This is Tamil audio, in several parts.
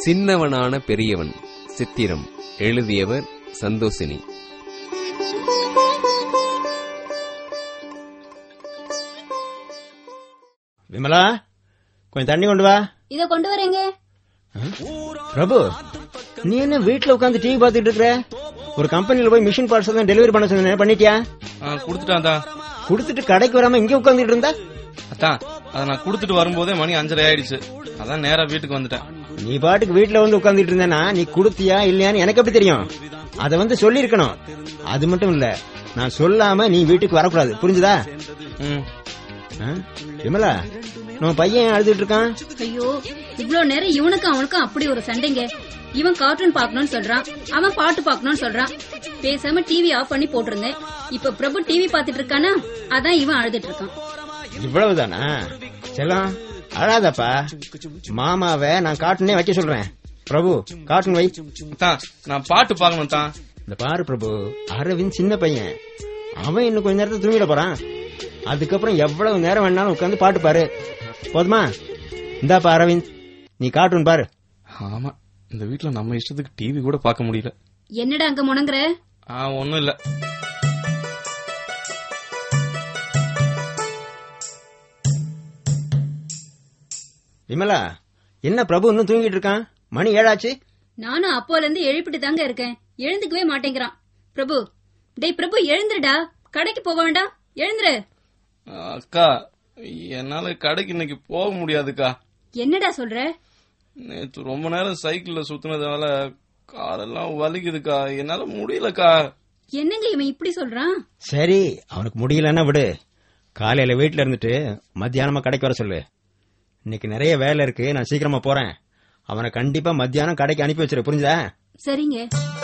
சின்னவனான பெரியவன் சித்திரம் எழுதியவர் சந்தோசினி விமலா கொஞ்சம் தண்ணி கொண்டு வா இத கொண்டு வரேங்க பிரபு நீ என்ன வீட்ல உட்காந்து டிவி பார்த்துட்டு இருக்கிற ஒரு கம்பெனில போய் மிஷின் பார்ட்ஸ் எல்லாம் டெலிவரி பண்ண சொன்னேன் பண்ணிட்டியா ஆ, கொடுத்துட்டான் தான் கொடுத்துட்டு கடைக்கு வராம இங்க உட்காந்துட்டு இருந்தா அதான் அதை நான் கொடுத்துட்டு வரும்போதே மணி அஞ்சரை ஆயிடுச்சு அதான் நேரா வீட்டுக்கு வந்துட்டேன் நீ பாட்டுக்கு வீட்ல வந்து உட்காந்துட்டு இருந்தேனா நீ கொடுத்தியா இல்லையான்னு எனக்கு எப்படி தெரியும் அத வந்து சொல்லி இருக்கணும் அது மட்டும் இல்ல நான் சொல்லாம நீ வீட்டுக்கு வரக்கூடாது புரிஞ்சுதா ம் ஆ? விமலா நம்ம பையன் ஏன் அழுதுட்டு இருக்கான் ஐயோ இவ்ளோ நேரம் இவனுக்கும் அவனுக்கும் அப்படி ஒரு சண்டைங்க இவன் கார்ட்டூன் பார்க்கணும்னு சொல்றான் அவன் பாட்டு பார்க்கணும்னு சொல்றான் பேசாம டிவி ஆஃப் பண்ணி போட்டிருந்தேன் இப்ப பிரபு டிவி பார்த்துட்டு இருக்கானா அதான் இவன் அழுதுட்டு இருக்கான் இவ்வளவுதானா செல்லம் அழாதப்பா மாமாவை நான் காட்டுனே வைக்க சொல்றேன் பிரபு கார்ட்டூன் வை தான் நான் பாட்டு பார்க்கணும் தான் இந்த பாரு பிரபு அரவிந்த் சின்ன பையன் அவன் இன்னும் கொஞ்ச நேரத்துல தூங்கிட போறான் அதுக்கப்புறம் எவ்வளவு நேரம் வேணாலும் உட்காந்து பாட்டு பாரு போதுமா இந்தாப்பா அரவிந்த் நீ கார்ட்டூன் பாரு ஆமா இந்த வீட்ல நம்ம இஷ்டத்துக்கு டிவி கூட பார்க்க முடியல என்னடா அங்க முணங்குற ஆ ஒண்ணும் இல்ல விமலா என்ன பிரபு இன்னும் தூங்கிட்டு இருக்கான் மணி ஏழாச்சு நானும் அப்போல இருந்து எழுப்பிட்டு தாங்க இருக்கேன் எழுந்துக்கவே மாட்டேங்கிறான் பிரபு டேய் பிரபு எழுந்துருடா கடைக்கு போக வேண்டாம் எழுந்துரு ஆ, அக்கா என்னால கடைக்கு இன்னைக்கு போக முடியாதுக்கா என்னடா சொல்ற நேத்து ரொம்ப நேரம் சைக்கிள்ல சுத்துனதால காலெல்லாம் வலிக்குதுக்கா என்னால முடியலக்கா என்னங்க இவன் இப்படி சொல்றான் சரி அவனுக்கு முடியலன்னா விடு காலையில வீட்டுல இருந்துட்டு மத்தியானமா கடைக்கு வர சொல்லு இன்னைக்கு நிறைய வேலை இருக்கு நான் சீக்கிரமா போறேன் அவனை கண்டிப்பா மத்தியானம் கடைக்கு அனுப்பி வச்சிரு புரிஞ்சுதா சரிங்க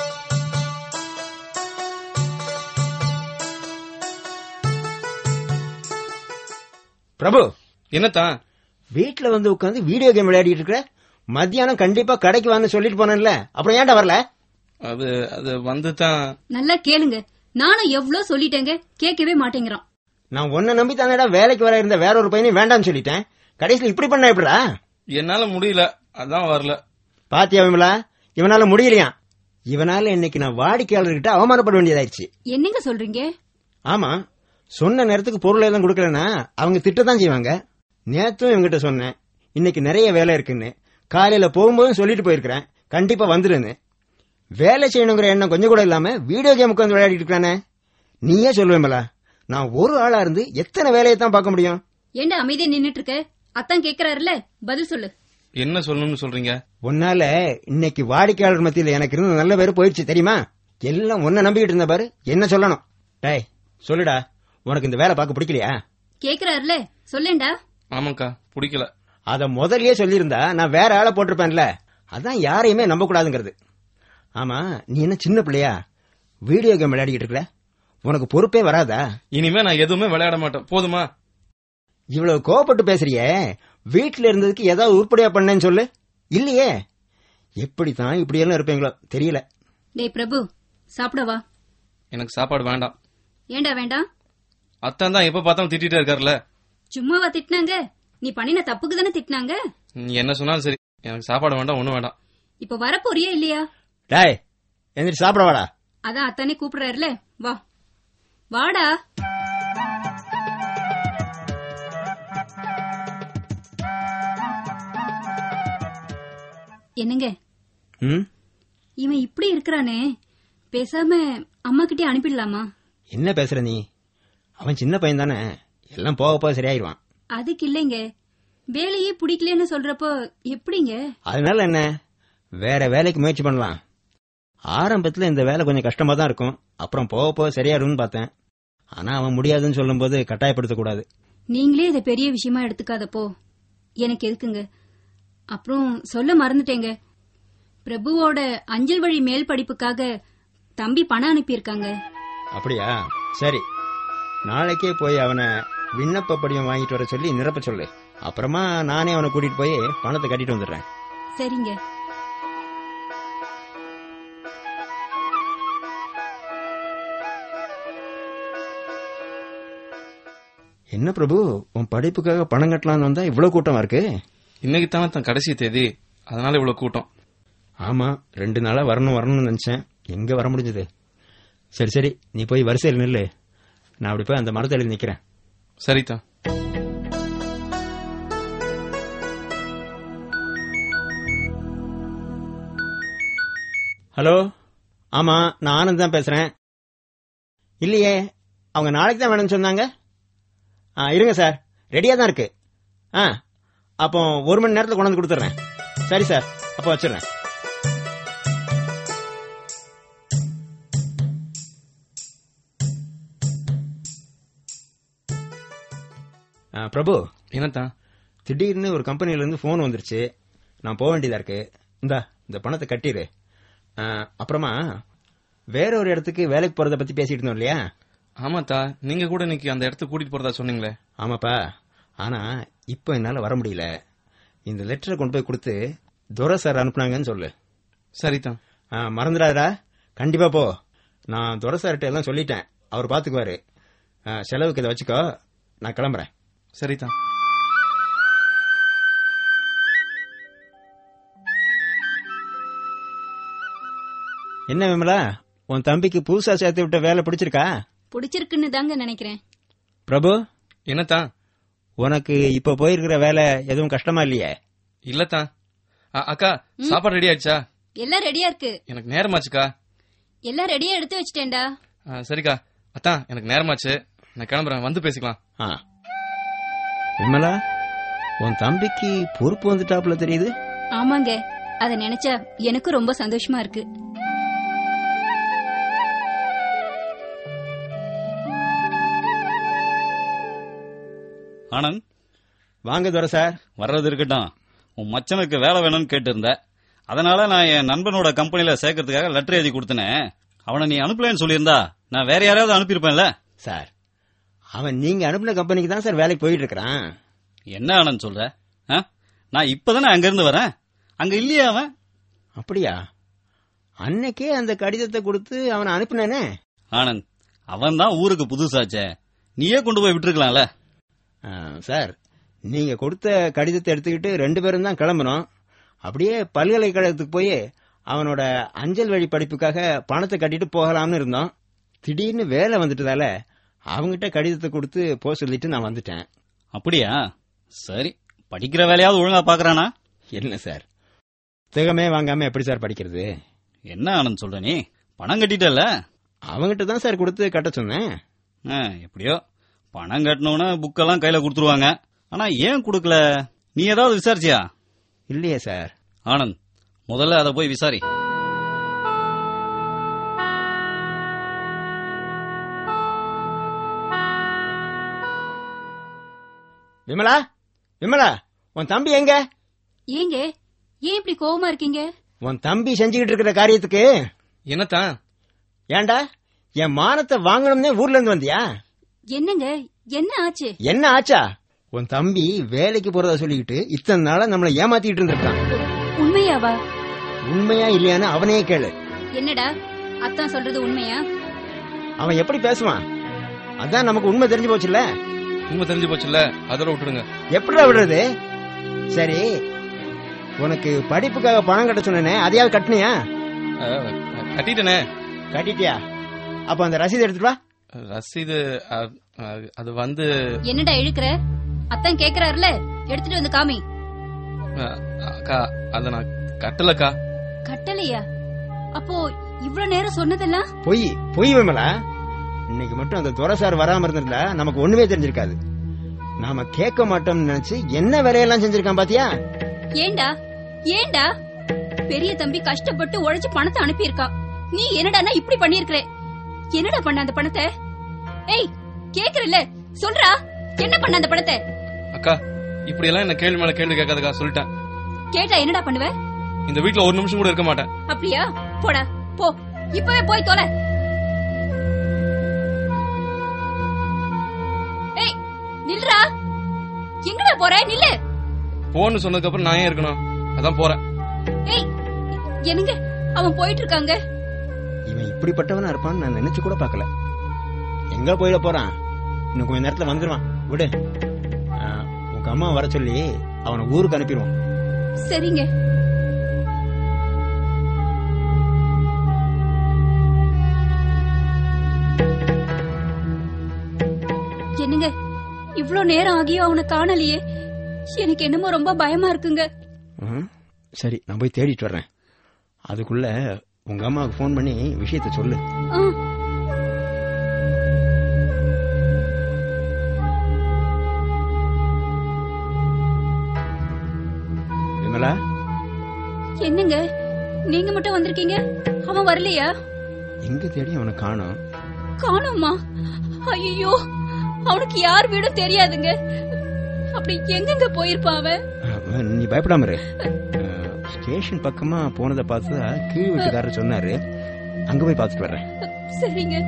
பிரபு என்னத்தான் வீட்டுல வந்து உட்காந்து வீடியோ கேம் விளையாடிட்டு இருக்கிற மத்தியானம் கண்டிப்பா கடைக்கு வான்னு சொல்லிட்டு போனேன்ல அப்புறம் ஏன்டா வரல அது அது வந்து தான் நல்லா கேளுங்க நானும் எவ்வளவு சொல்லிட்டேங்க கேட்கவே மாட்டேங்கிறான் நான் உன்னை நம்பி தானடா வேலைக்கு வர இருந்த வேற ஒரு பையனையும் வேண்டாம்னு சொல்லிட்டேன் கடைசியில் இப்படி பண்ண எப்படிடா என்னால முடியல அதான் வரல பாத்தியா விமலா இவனால முடியலையா இவனால இன்னைக்கு நான் வாடிக்கையாளர்கிட்ட அவமானப்பட வேண்டியதாயிருச்சு என்னங்க சொல்றீங்க ஆமா சொன்ன நேரத்துக்கு பொருள் எல்லாம் கொடுக்கலன்னா அவங்க திட்டத்தான் செய்வாங்க நேத்தும் இவங்கிட்ட சொன்னேன் இன்னைக்கு நிறைய வேலை இருக்குன்னு காலையில போகும்போதும் சொல்லிட்டு போயிருக்கிறேன் கண்டிப்பா வந்துருன்னு வேலை செய்யணுங்கிற எண்ணம் கொஞ்சம் கூட இல்லாம வீடியோ கேம் உட்காந்து விளையாடிட்டு இருக்கானே நீயே சொல்லுவேமலா நான் ஒரு ஆளா இருந்து எத்தனை வேலையை தான் பார்க்க முடியும் ஏண்டா அமைதியா நின்னுட்டு இருக்க அத்தான் கேக்குறாருல பதில் சொல்லு என்ன சொல்லணும்னு சொல்றீங்க உன்னால இன்னைக்கு வாடிக்கையாளர் மத்தியில எனக்கு இருந்த நல்ல பேரு போயிடுச்சு தெரியுமா எல்லாம் உன்னை நம்பிக்கிட்டு இருந்த பாரு என்ன சொல்லணும் டேய் சொல்லுடா உனக்கு இந்த வேலை பார்க்க பிடிக்கலையா கேக்குறாருல சொல்லேன்டா ஆமாக்கா பிடிக்கல அத முதல்லயே சொல்லியிருந்தா நான் வேற ஆளை போட்டிருப்பேன்ல அதான் யாரையுமே நம்ப கூடாதுங்கிறது ஆமா நீ என்ன சின்ன பிள்ளையா வீடியோ கேம் விளையாடிக்கிட்டு இருக்கல உனக்கு பொறுப்பே வராதா இனிமே நான் எதுவுமே விளையாட மாட்டேன் போதுமா இவ்வளவு கோவப்பட்டு பேசுறியே வீட்டுல இருந்ததுக்கு ஏதாவது உருப்படியா பண்ணேன்னு சொல்லு இல்லையே எப்படித்தான் இப்படி எல்லாம் இருப்பீங்களோ தெரியல டேய் பிரபு சாப்பிடவா எனக்கு சாப்பாடு வேண்டாம் ஏண்டா வேண்டாம் அத்தான் தான் எப்ப பார்த்தாலும் திட்டிட்டே இருக்காருல்ல சும்மாவா திட்டினாங்க நீ பண்ணின தப்புக்கு தானே திட்டினாங்க நீ என்ன சொன்னாலும் சரி எனக்கு சாப்பாடு வேண்டாம் ஒண்ணும் வேண்டாம் இப்ப வரப்போறியா இல்லையா டாய் எந்திரிச்சு சாப்பிட வாடா அதான் அத்தானே கூப்பிடுறாருல வா வாடா என்னங்க ம் இவன் இப்படி இருக்கிறானே பேசாம அம்மா கிட்டே அனுப்பிடலாமா என்ன பேசுற நீ அவன் சின்ன பையன் தானே எல்லாம் போக போக சரியாயிருவான் அதுக்கு இல்லைங்க வேலையே பிடிக்கலன்னு சொல்றப்போ எப்படிங்க அதனால என்ன வேற வேலைக்கு முயற்சி பண்ணலாம் ஆரம்பத்துல இந்த வேலை கொஞ்சம் கஷ்டமா தான் இருக்கும் அப்புறம் போக போக சரியாயிரும்னு பார்த்தேன் ஆனா அவன் முடியாதுன்னு சொல்லும்போது கட்டாயப்படுத்தக் கூடாது நீங்களே இதை பெரிய விஷயமா எடுத்துக்காதப்போ எனக்கு எதுக்குங்க அப்புறம் சொல்ல மறந்துட்டேங்க பிரபுவோட அஞ்சல் வழி மேல் படிப்புக்காக தம்பி பணம் அனுப்பியிருக்காங்க அப்படியா சரி நாளைக்கே போய் அவனை விண்ணப்ப படிவம் வாங்கிட்டு வர சொல்லி நிரப்ப சொல்லு அப்புறமா நானே அவனை கூட்டிட்டு போய் பணத்தை கட்டிட்டு வந்துடுறேன் சரிங்க என்ன பிரபு உன் படிப்புக்காக பணம் கட்டலாம்னு வந்தா இவ்வளவு கூட்டமா இருக்கு இன்னைக்கு தானே தான் கடைசி தேதி அதனால இவ்வளவு கூட்டம் ஆமா ரெண்டு நாளா வரணும் வரணும்னு நினைச்சேன் எங்க வர முடிஞ்சது சரி சரி நீ போய் வரிசையில் நில்லு நான் அப்படி போய் அந்த மரத்தடியில் நிக்கிறேன் சரிதான் ஹலோ ஆமா நான் ஆனந்த் தான் பேசுறேன் இல்லையே அவங்க நாளைக்கு தான் வேணும்னு சொன்னாங்க ஆ இருங்க சார் ரெடியா தான் இருக்கு ஆ அப்போ ஒரு மணி நேரத்தில் கொண்டு வந்து கொடுத்துட்றேன் சரி சார் அப்போ வச்சிடுறேன் ஆ, பிரபு என்னத்தான் திடீர்னு ஒரு கம்பெனில இருந்து போன் வந்துருச்சு நான் போக வேண்டியதா இருக்கு இந்தா இந்த பணத்தை கட்டிடு ஆ, அப்புறமா வேற ஒரு இடத்துக்கு வேலைக்கு போறத பத்தி பேசிட்டு இருந்தோம் இல்லையா ஆமாத்தா நீங்க கூட இன்னைக்கு அந்த இடத்துக்கு கூட்டிட்டு போறதா சொன்னீங்களே ஆமாப்பா ஆனா இப்போ என்னால வர முடியல இந்த லெட்டரை கொண்டு போய் கொடுத்து துரை சார் அனுப்புனாங்கன்னு சொல்லு சரிதான் ஆ, மறந்துடாதடா கண்டிப்பா போ நான் துரை சார்கிட்ட எல்லாம் சொல்லிட்டேன் அவர் பாத்துக்குவாரு ஆ, செலவுக்கு இதை வச்சுக்கோ நான் கிளம்புறேன் சரிதான் என்ன விமலா உன் தம்பிக்கு புதுசா சேர்த்து விட்ட வேலை பிடிச்சிருக்கா பிடிச்சிருக்குன்னு தாங்க நினைக்கிறேன் பிரபு என்னத்தான் உனக்கு இப்ப போயிருக்கிற வேலை எதுவும் கஷ்டமா இல்லையே இல்லத்தான் அ- அக்கா சாப்பாடு ரெடி ஆயிடுச்சா எல்லாம் ரெடியா இருக்கு எனக்கு நேரமாச்சுக்கா எல்லாம் ரெடியா எடுத்து வச்சிட்டேன்டா ஆ, சரிக்கா அத்தான் எனக்கு நேரமாச்சு நான் கிளம்புறேன் வந்து பேசிக்கலாம் ஆ. விமலா உன் தம்பிக்கு பொறுப்பு வந்துட்டாப்புல தெரியுது ஆமாங்க அத நினைச்சா எனக்கும் ரொம்ப சந்தோஷமா இருக்கு ஆனந்த் வாங்க துரை சார் வர்றது இருக்கட்டும் உன் மச்சனுக்கு வேலை வேணும்னு கேட்டிருந்த அதனால நான் என் நண்பனோட கம்பெனில சேர்க்கறதுக்காக லெட்டர் எழுதி கொடுத்தனே அவனை நீ அனுப்பலன்னு சொல்லியிருந்தா நான் வேற யாராவது அனுப்பியிருப்பேன்ல சார் அவன் நீங்க அனுப்பின கம்பெனிக்கு தான் சார் வேலைக்கு போயிட்டு இருக்கிறான் என்ன ஆனந்த் சொல்ற ஆ? நான் இப்பதானே அங்க இருந்து வரேன் அங்க இல்லையா அவன் அப்படியா அன்னைக்கே அந்த கடிதத்தை கொடுத்து அவனை அனுப்பினேனே ஆனந்த் அவன் தான் ஊருக்கு புதுசாச்சே நீயே கொண்டு போய் விட்டுருக்கலாம்ல ஆ, சார் நீங்க கொடுத்த கடிதத்தை எடுத்துக்கிட்டு ரெண்டு பேரும் தான் கிளம்புனோம் அப்படியே பல்கலைக்கழகத்துக்கு போய் அவனோட அஞ்சல் வழி படிப்புக்காக பணத்தை கட்டிட்டு போகலாம்னு இருந்தோம் திடீர்னு வேலை வந்துட்டதால அவங்கிட்ட கடிதத்தை கொடுத்து போக சொல்லிட்டு நான் வந்துட்டேன் அப்படியா சரி படிக்கிற வேலையாவது ஒழுங்கா பாக்குறானா என்ன சார் புத்தகமே வாங்காம எப்படி சார் படிக்கிறது என்ன ஆனந்த் சொல்ற நீ பணம் கட்டிட்டல்ல அவங்கிட்ட தான் சார் கொடுத்து கட்ட சொன்னேன் ஆ, எப்படியோ பணம் கட்டினோன்னா புக்கெல்லாம் கையில கொடுத்துருவாங்க ஆனா ஏன் கொடுக்கல நீ ஏதாவது விசாரிச்சியா இல்லையே சார் ஆனந்த் முதல்ல அதை போய் விசாரி விமலா விமலா உன் தம்பி எங்க ஏங்க ஏன் இப்படி கோவமா இருக்கீங்க உன் தம்பி செஞ்சுக்கிட்டு இருக்கிற காரியத்துக்கு என்னத்தான் ஏன்டா என் மானத்தை வாங்கணும்னே ஊர்ல இருந்து வந்தியா என்னங்க என்ன ஆச்சு என்ன ஆச்சா உன் தம்பி வேலைக்கு போறதா சொல்லிக்கிட்டு இத்தனை நாளா நம்மள ஏமாத்திட்டு இருந்திருக்கான் உண்மையாவா உண்மையா இல்லையான்னு அவனே கேளு என்னடா அத்தான் சொல்றது உண்மையா அவன் எப்படி பேசுவான் அதான் நமக்கு உண்மை தெரிஞ்சு போச்சுல்ல உண்மை தெரிஞ்சு போச்சுல்ல அதோட விட்டுடுங்க எப்படிடா விடுறது சரி உனக்கு படிப்புக்காக பணம் கட்ட சொன்னேனே அதையாவது கட்டினியா அ, கட்டிட்டேனே கட்டிட்டியா அப்ப அந்த ரசீது எடுத்துட்டு வா ரசீது அ, அ, அது வந்து என்னடா இழுக்கிற அத்தான் கேக்குறாருல எடுத்துட்டு வந்து காமி அ, அக்கா அத நான் கட்டலக்கா கட்டலையா அப்போ இவ்வளவு நேரம் சொன்னதெல்லாம் பொய் பொய் விமலா இன்னைக்கு மட்டும் அந்த துரை சார் வராம இருந்திருந்தா நமக்கு ஒண்ணுமே தெரிஞ்சிருக்காது நாம கேட்க மாட்டோம்னு நினைச்சு என்ன வேலையெல்லாம் செஞ்சிருக்கான் பாத்தியா ஏண்டா ஏண்டா பெரிய தம்பி கஷ்டப்பட்டு உழைச்சு பணத்தை அனுப்பியிருக்கா நீ என்னடான்னா இப்படி பண்ணிருக்கிற என்னடா பண்ண அந்த பணத்தை ஏய் கேக்குறல்ல சொல்றா என்ன பண்ண அந்த பணத்தை அக்கா இப்படி எல்லாம் என்ன கேள்வி மேல கேள்வி கேட்காதக்கா சொல்லிட்டேன் கேட்டா என்னடா பண்ணுவ இந்த வீட்ல ஒரு நிமிஷம் கூட இருக்க மாட்டேன் அப்படியா போடா போ இப்பவே போய் தொலை ஏய் நில்றா எங்கடா போற நில்லு போன்னு சொன்னதுக்கு அப்புறம் நான் ஏன் இருக்கணும் அதான் போறேன் ஏய் என்னங்க அவன் போயிட்டு இருக்காங்க இவன் இப்படிப்பட்டவனா இருப்பான்னு நான் நினைச்சு கூட பார்க்கல எங்க போயிட போறான் இன்னும் கொஞ்ச நேரத்துல வந்துருவான் விடு ஆ, உங்க அம்மா வர சொல்லி அவனை ஊருக்கு அனுப்பிடுவான் சரிங்க என்னங்க இவ்ளோ நேரம் ஆகியும் அவனை காணலையே எனக்கு என்னமோ ரொம்ப பயமா இருக்குங்க ஆ, சரி நான் போய் தேடிட்டு வர்றேன் அதுக்குள்ள உங்க அம்மாவுக்கு ஃபோன் பண்ணி விஷயத்த சொல்லு ஆ, விமலா என்னங்க நீங்க மட்டும் வந்திருக்கீங்க அவன் வரலையா எங்க தேடி அவனை காணோம் காணோமா ஐயோ அவனுக்கு யார் வீடும் தெரியாதுங்க அப்படி எங்கெங்க போயிருப்பான் அவன் ஆ, நீ பயப்படாம இரு ஆ, ஸ்டேஷன் பக்கமா போனதை பார்த்ததா கீழ் வீட்டுக்காரர் சொன்னாரு அங்க போய் பார்த்துட்டு வர்றேன் சரிங்க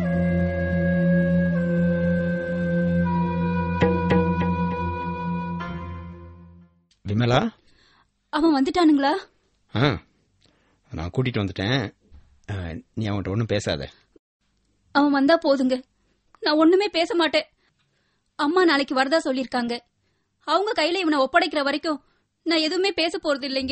விமலா அவன் வந்துட்டானுங்களா ஆ நான் கூட்டிட்டு வந்துட்டேன் ஆ, நீ அவன்கிட்ட ஒன்றும் பேசாத அவன் வந்தா போதுங்க நான் ஒண்ணுமே பேச மாட்டேன் அம்மா நாளைக்கு வரதா சொல்லிருக்காங்க அவங்க கையில இவனை ஒப்படைக்கிற வரைக்கும் நான் எதுவுமே பேச போறது இல்லைங்க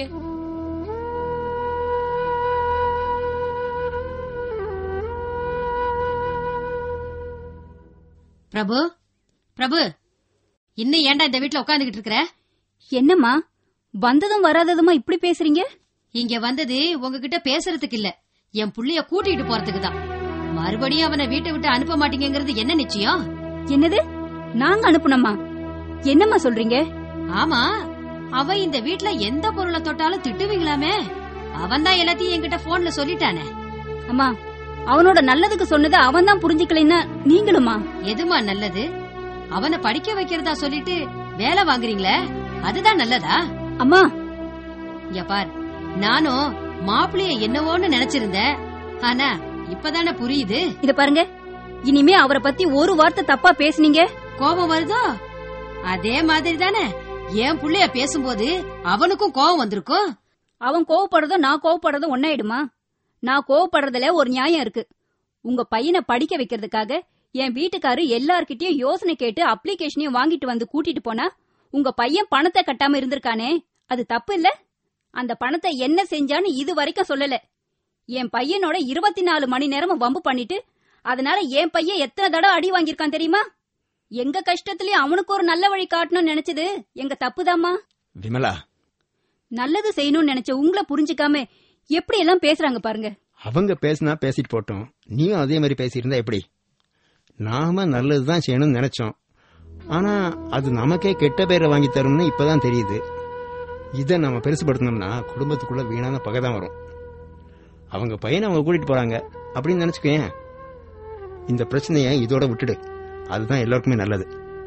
பிரபு பிரபு இன்னும் ஏன்டா இந்த வீட்ல உட்காந்துக்கிட்டு இருக்கிற என்னம்மா வந்ததும் வராததுமா இப்படி பேசுறீங்க இங்க வந்தது உங்ககிட்ட பேசுறதுக்கு இல்ல என் புள்ளைய கூட்டிட்டு போறதுக்கு தான் மறுபடியும் அவனை வீட்டை விட்டு அனுப்ப மாட்டீங்கிறது என்ன நிச்சயம் என்னது நாங்க அனுப்புனோமா என்னம்மா சொல்றீங்க ஆமா அவன் இந்த வீட்ல எந்த பொருளை தொட்டாலும் திட்டுவீங்களாமே அவன் தான் எல்லாத்தையும் என்கிட்ட போன்ல சொல்லிட்டானே அம்மா அவனோட நல்லதுக்கு சொன்னதை அவன் தான் புரிஞ்சுக்கலைன்னா நீங்களுமா எதுமா நல்லது அவனை படிக்க வைக்கிறதா சொல்லிட்டு வேலை வாங்குறீங்களே அதுதான் நல்லதா அம்மா இங்க பார் நானும் மாப்பிளைய என்னவோன்னு நினைச்சிருந்தேன் ஆனா இப்பதானே புரியுது இத பாருங்க இனிமே அவரை பத்தி ஒரு வார்த்தை தப்பா பேசுனீங்க கோபம் வருதோ அதே மாதிரி தானே என் புள்ளைய பேசும்போது அவனுக்கும் கோபம் வந்திருக்கும் அவன் கோவப்படுறதும் நான் கோவப்படுறதும் ஒன்னாயிடுமா நான் கோவப்படுறதுல ஒரு நியாயம் இருக்கு உங்க பையனை படிக்க வைக்கிறதுக்காக என் வீட்டுக்காரு எல்லார்கிட்டயும் யோசனை கேட்டு அப்ளிகேஷனையும் வாங்கிட்டு வந்து கூட்டிட்டு போனா உங்க பையன் பணத்தை கட்டாம இருந்திருக்கானே அது தப்பு இல்ல அந்த பணத்தை என்ன செஞ்சான்னு இது வரைக்கும் சொல்லல என் பையனோட இருபத்தி நாலு மணி நேரமும் வம்பு பண்ணிட்டு அதனால என் பையன் எத்தனை தடவை அடி வாங்கியிருக்கான் தெரியுமா எங்க கஷ்டத்துலயும் அவனுக்கு ஒரு நல்ல வழி காட்டணும்னு நினைச்சது எங்க தப்புதாம்மா விமலா நல்லது செய்யணும்னு நினைச்ச உங்களை புரிஞ்சுக்காம எப்படி எல்லாம் பேசுறாங்க பாருங்க அவங்க பேசினா பேசிட்டு போட்டோம் நீயும் அதே மாதிரி பேசியிருந்தா எப்படி நாம நல்லதுதான் செய்யணும்னு நினைச்சோம் ஆனா அது நமக்கே கெட்ட பேரை வாங்கி தரும்னு இப்பதான் தெரியுது இதை நம்ம பெருசுபடுத்தணும்னா குடும்பத்துக்குள்ள வீணான பகை தான் வரும் அவங்க பையனை அவங்க கூட்டிட்டு போறாங்க அப்படின்னு நினைச்சுக்கேன் இந்த பிரச்சனையை இதோட விட்டுடு அதுதான் எல்லாருக்குமே நல்லது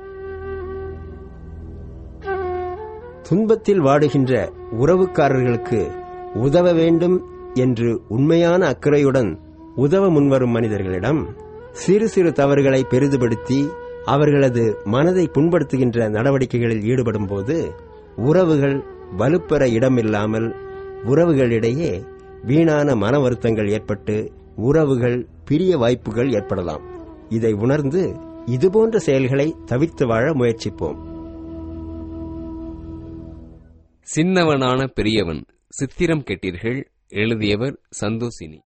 துன்பத்தில் வாடுகின்ற உறவுக்காரர்களுக்கு உதவ வேண்டும் என்று உண்மையான அக்கறையுடன் உதவ முன்வரும் மனிதர்களிடம் சிறு சிறு தவறுகளை பெரிதுபடுத்தி அவர்களது மனதை புண்படுத்துகின்ற நடவடிக்கைகளில் ஈடுபடும் போது உறவுகள் வலுப்பெற இடமில்லாமல் உறவுகளிடையே வீணான மன வருத்தங்கள் ஏற்பட்டு உறவுகள் பிரிய வாய்ப்புகள் ஏற்படலாம் இதை உணர்ந்து இதுபோன்ற செயல்களை தவிர்த்து வாழ முயற்சிப்போம் சின்னவனான பெரியவன் சித்திரம் கேட்டீர்கள் எழுதியவர் சந்தோஷினி